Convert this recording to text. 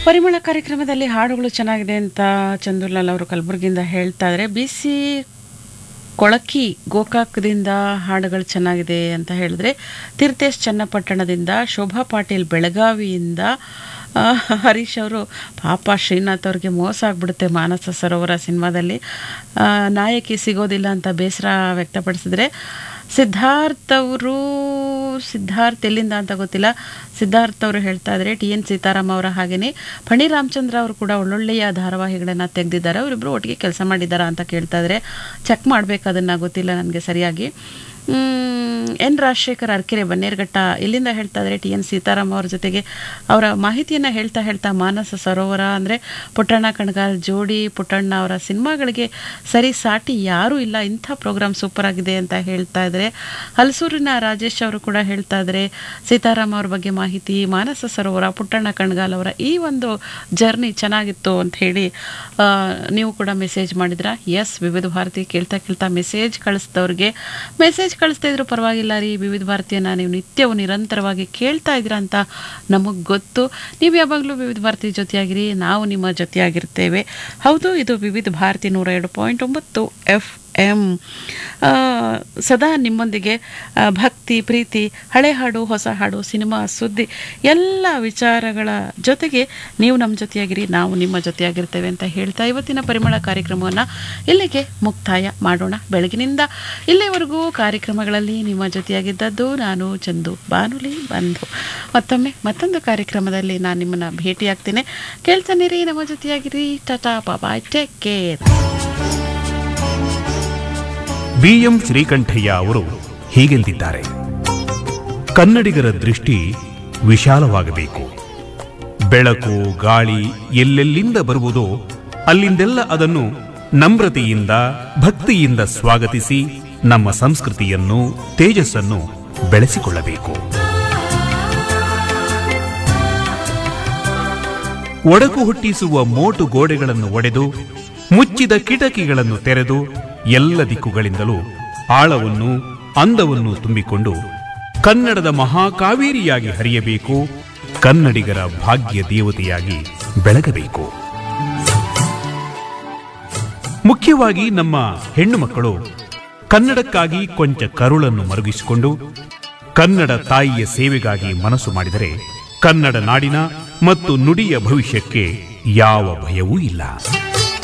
ಪರಿಮಳ ಕಾರ್ಯಕ್ರಮದಲ್ಲಿ ಹಾಡುಗಳು ಚೆನ್ನಾಗಿದೆ ಅಂತ ಚಂದುಲಾಲ್ ಅವರು ಕಲಬುರಗಿಯಿಂದ ಹೇಳ್ತಾ ಇದ್ದಾರೆ ಬಿ ಸಿ ಕೊಳಕಿ ಗೋಕಾಕದಿಂದ ಹಾಡುಗಳು ಚೆನ್ನಾಗಿದೆ ಅಂತ ಹೇಳಿದ್ರೆ ತೀರ್ಥೇಶ್ ಚನ್ನಪಟ್ಟಣದಿಂದ ಶೋಭಾ ಪಾಟೀಲ್ ಬೆಳಗಾವಿಯಿಂದ ಆ, ಹರೀಶ್ ಅವರು ಪಾಪ ಶ್ರೀನಾಥ್ ಅವ್ರಿಗೆ ಮೋಸ ಆಗ್ಬಿಡುತ್ತೆ ಮಾನಸ ಸರೋವರ ಸಿನಿಮಾದಲ್ಲಿ ಆ, ನಾಯಕಿ ಸಿಗೋದಿಲ್ಲ ಅಂತ ಬೇಸರ ವ್ಯಕ್ತಪಡಿಸಿದ್ರೆ ಸಿದ್ಧಾರ್ಥ್ ಅವರು ಸಿದ್ಧಾರ್ಥ್ ಎಲ್ಲಿಂದ ಅಂತ ಗೊತ್ತಿಲ್ಲ ಸಿದ್ಧಾರ್ಥ್ ಅವರು ಹೇಳ್ತಾ ಇದ್ದಾರೆ ಟಿ ಎನ್ ಸೀತಾರಾಮ್ ಅವರ ಹಾಗೆಯೇ ಫಣಿ ರಾಮಚಂದ್ರ ಅವರು ಕೂಡ ಒಳ್ಳೊಳ್ಳೆಯ ಧಾರಾವಾಹಿಗಳನ್ನು ತೆಗೆದಿದ್ದಾರೆ ಅವರಿಬ್ಬರು ಒಟ್ಟಿಗೆ ಕೆಲಸ ಮಾಡಿದ್ದಾರಾ ಅಂತ ಕೇಳ್ತಾ ಇದ್ದಾರೆ ಚೆಕ್ ಮಾಡಬೇಕು ಅದನ್ನು ಗೊತ್ತಿಲ್ಲ ನನಗೆ ಸರಿಯಾಗಿ ಮ್, ಎನ್ ರಾಜಶೇಖರ್ ಅರ್ಕೆರೆ ಬನ್ನೇರ್ಘಟ್ಟ ಇಲ್ಲಿಂದ ಹೇಳ್ತಾ ಇದ್ದಾರೆ ಟಿ ಎನ್ ಸೀತಾರಾಮ್ ಅವ್ರ ಜೊತೆಗೆ ಅವರ ಮಾಹಿತಿಯನ್ನು ಹೇಳ್ತಾ ಹೇಳ್ತಾ ಮಾನಸ ಸರೋವರ ಅಂದರೆ ಪುಟ್ಟಣ್ಣ ಕಣಗಾಲ್ ಜೋಡಿ ಪುಟ್ಟಣ್ಣ ಅವರ ಸಿನಿಮಾಗಳಿಗೆ ಸರಿ ಸಾಟಿ ಯಾರೂ ಇಲ್ಲ ಇಂಥ ಪ್ರೋಗ್ರಾಮ್ ಸೂಪರ್ ಆಗಿದೆ ಅಂತ ಹೇಳ್ತಾ ಇದ್ದಾರೆ ಹಲಸೂರಿನ ರಾಜೇಶ್ ಅವರು ಕೂಡ ಹೇಳ್ತಾ ಇದ್ದಾರೆ ಸೀತಾರಾಮ್ ಅವ್ರ ಬಗ್ಗೆ ಮಾಹಿತಿ ಮಾನಸ ಸರೋವರ ಪುಟ್ಟಣ್ಣ ಕಣ್ಗಾಲ್ ಅವರ ಈ ಒಂದು ಜರ್ನಿ ಚೆನ್ನಾಗಿತ್ತು ಅಂತ ಹೇಳಿ ಆ, ನೀವು ಕೂಡ ಮೆಸೇಜ್ ಮಾಡಿದ್ರ ಎಸ್ ವಿವಿಧ ಭಾರತಿ ಕೇಳ್ತಾ ಕೇಳ್ತಾ ಮೆಸೇಜ್ ಕಳಿಸಿದವ್ರಿಗೆ ಮೆಸೇಜ್ ಕಳಿಸ್ತಾ ಇದ್ರು ಪರವಾಗಿಲ್ಲ ರೀ ವಿವಿಧ ಭಾರತಿಯನ್ನ ನೀವು ನಿತ್ಯವೂ ನಿರಂತರವಾಗಿ ಕೇಳ್ತಾ ಇದ್ದೀರಾ ಅಂತ ನಮಗೆ ಗೊತ್ತು ನೀವು ಯಾವಾಗಲೂ ವಿವಿಧ ಭಾರತಿ ಜೊತೆಯಾಗಿರಿ ನಾವು ನಿಮ್ಮ ಜೊತೆಯಾಗಿರ್ತೇವೆ ಹೌದು ಇದು ವಿವಿಧ ಭಾರತಿ ನೂರ ಎರಡು ಪಾಯಿಂಟ್ ಒಂಬತ್ತು ಎಫ್ ಎಂ ಸದಾ ನಿಮ್ಮೊಂದಿಗೆ ಆ, ಭಕ್ತಿ ಪ್ರೀತಿ ಹಳೆ ಹಾಡು ಹೊಸ ಹಾಡು ಸಿನಿಮಾ ಸುದ್ದಿ ಎಲ್ಲ ವಿಚಾರಗಳ ಜೊತೆಗೆ ನೀವು ನಮ್ಮ ಜೊತೆಯಾಗಿರಿ ನಾವು ನಿಮ್ಮ ಜೊತೆಯಾಗಿರ್ತೇವೆ ಅಂತ ಹೇಳ್ತಾ ಇವತ್ತಿನ ಪರಿಮಳ ಕಾರ್ಯಕ್ರಮವನ್ನು ಇಲ್ಲಿಗೆ ಮುಕ್ತಾಯ ಮಾಡೋಣ ಬೆಳಗಿನಿಂದ ಇಲ್ಲಿವರೆಗೂ ಕಾರ್ಯಕ್ರಮಗಳಲ್ಲಿ ನಿಮ್ಮ ಜೊತೆಯಾಗಿದ್ದದ್ದು ನಾನು ಚಂದು ಬಾನುಲಿ ಬಂಧು ಮತ್ತೊಮ್ಮೆ ಮತ್ತೊಂದು ಕಾರ್ಯಕ್ರಮದಲ್ಲಿ ನಾನು ನಿಮ್ಮನ್ನು ಭೇಟಿಯಾಗ್ತೇನೆ ಕೇಳ್ತಾನಿರಿ ನಮ್ಮ ಜೊತೆಯಾಗಿರಿ tata bye take care BM Srikantaiah ಅವರು ಹೀಗೆಂದಿದ್ದಾರೆ ಕನ್ನಡಿಗರ ದೃಷ್ಟಿ ವಿಶಾಲವಾಗಬೇಕು ಬೆಳಕು ಗಾಳಿ ಎಲ್ಲೆಲ್ಲಿಂದ ಬರುವುದೋ ಅಲ್ಲಿಂದೆಲ್ಲ ಅದನ್ನು ನಮ್ರತೆಯಿಂದ ಭಕ್ತಿಯಿಂದ ಸ್ವಾಗತಿಸಿ ನಮ್ಮ ಸಂಸ್ಕೃತಿಯನ್ನು ತೇಜಸ್ಸನ್ನು ಬೆಳೆಸಿಕೊಳ್ಳಬೇಕು ಒಡಕು ಹುಟ್ಟಿಸುವ ಮೋಟು ಗೋಡೆಗಳನ್ನು ಒಡೆದು ಮುಚ್ಚಿದ ಕಿಟಕಿಗಳನ್ನು ತೆರೆದು ಎಲ್ಲ ದಿಕ್ಕುಗಳಿಂದಲೂ ಆಳವನ್ನು ಅಂದವನ್ನು ತುಂಬಿಕೊಂಡು ಕನ್ನಡದ ಮಹಾಕಾವೇರಿಯಾಗಿ ಹರಿಯಬೇಕು ಕನ್ನಡಿಗರ ಭಾಗ್ಯ ದೇವತೆಯಾಗಿ ಬೆಳಗಬೇಕು ಮುಖ್ಯವಾಗಿ ನಮ್ಮ ಹೆಣ್ಣು ಮಕ್ಕಳು ಕನ್ನಡಕ್ಕಾಗಿ ಕೊಂಚ ಕರುಳನ್ನು ಮರುಗಿಸಿಕೊಂಡು ಕನ್ನಡ ತಾಯಿಯ ಸೇವೆಗಾಗಿ ಮನಸ್ಸು ಮಾಡಿದರೆ ಕನ್ನಡ ನಾಡಿನ ಮತ್ತು ನುಡಿಯ ಭವಿಷ್ಯಕ್ಕೆ ಯಾವ ಭಯವೂ ಇಲ್ಲ